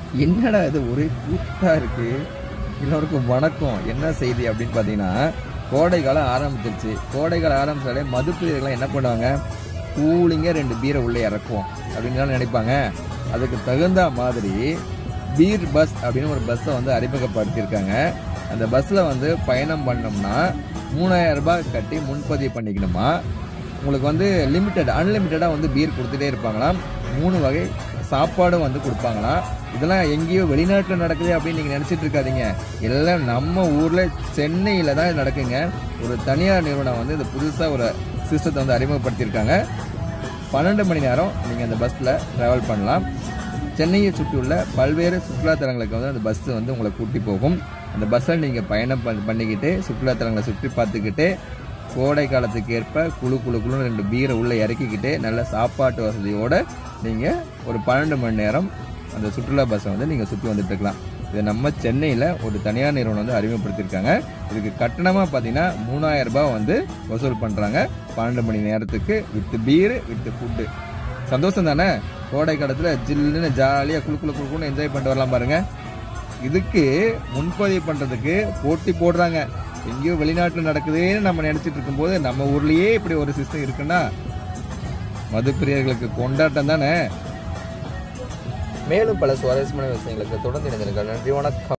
என்னடா இது ஒரே கூட்டா இருக்கு எல்லோருக்கும் வணக்கம் என்ன செய்தி அப்படின்னு பார்த்தீங்கன்னா கோடை காலம் ஆரம்பிச்சிருச்சு கோடை காலம் ஆரம்பிச்சாலே மதுப்பிரியர்கள்லாம் என்ன பண்ணுவாங்க கூலிங்க ரெண்டு பீரை உள்ளே இறக்குவோம் அப்படின்னு நினைப்பாங்க அதுக்கு தகுந்த மாதிரி பீர் பஸ் அப்படின்னு ஒரு பஸ்ஸை வந்து அறிமுகப்படுத்தியிருக்காங்க அந்த பஸ்ஸில் வந்து பயணம் பண்ணோம்னா மூணாயிரம் ரூபாய் கட்டி முன்பதிவு பண்ணிக்கணுமா உங்களுக்கு வந்து லிமிட்டட் அன்லிமிட்டடாக வந்து பீர் கொடுத்துட்டே இருப்பாங்களாம் மூணு வகை சாப்பாடும் வந்து கொடுப்பாங்களாம் இதெல்லாம் எங்கேயோ வெளிநாட்டில் நடக்குது அப்படின்னு நீங்கள் நினச்சிட்டு இருக்காதீங்க எல்லாம் நம்ம ஊரில் சென்னையில் தான் இது நடக்குங்க ஒரு தனியார் நிறுவனம் வந்து இந்த புதுசாக ஒரு சிஸ்டத்தை வந்து அறிமுகப்படுத்தியிருக்காங்க பன்னெண்டு மணி நேரம் நீங்கள் அந்த பஸ்ஸில் ட்ராவல் பண்ணலாம் சென்னையை சுற்றியுள்ள பல்வேறு சுற்றுலாத்தலங்களுக்கு வந்து அந்த பஸ் வந்து உங்களை கூட்டி போகும் அந்த பஸ்ஸில் நீங்கள் பயணம் பண்ண- பண்ணிக்கிட்டு சுற்றுலாத்தலங்களை சுற்றி பார்த்துக்கிட்டு கோடை காலத்துக்கு ஏற்ப குழு குழு குழுன்னு ரெண்டு பீரை உள்ளே இறக்கிக்கிட்டு நல்ல சாப்பாட்டு வசதியோடு நீங்கள் ஒரு பன்னெண்டு மணி நேரம் அந்த சுற்றுலா பஸ்ஸை வந்து நீங்கள் சுற்றி வந்துட்டு இருக்கலாம் இது நம்ம சென்னையில் ஒரு தனியார் நிறுவனம் வந்து அறிமுகப்படுத்தியிருக்காங்க இதுக்கு கட்டணமாக பார்த்தீங்கன்னா மூணாயிரம் ரூபாய் வந்து வசூல் பண்ணுறாங்க பன்னெண்டு மணி நேரத்துக்கு வித் பீரு வித் ஃபுட்டு சந்தோஷம் தானே கோடை காலத்தில் ஜில்லுன்னு ஜாலியாக குளு குளு குளுன்னு என்ஜாய் பண்ணிட்டு வரலாம் பாருங்க இதுக்கு முன்பதிவு பண்ணுறதுக்கு போட்டி போடுறாங்க எங்கேயோ வெளிநாட்டில் நடக்குதுன்னு நம்ம நினச்சிட்டு இருக்கும்போது நம்ம ஊர்லேயே இப்படி ஒரு சிஸ்டம் இருக்குன்னா மதுப்பிரியர்களுக்கு கொண்டாட்டம் தானே மேலும் பல சுவாரஸ்யமான விஷயங்களுக்கு தொடர்ந்து இணைந்திருங்கள் நன்றி வணக்கம்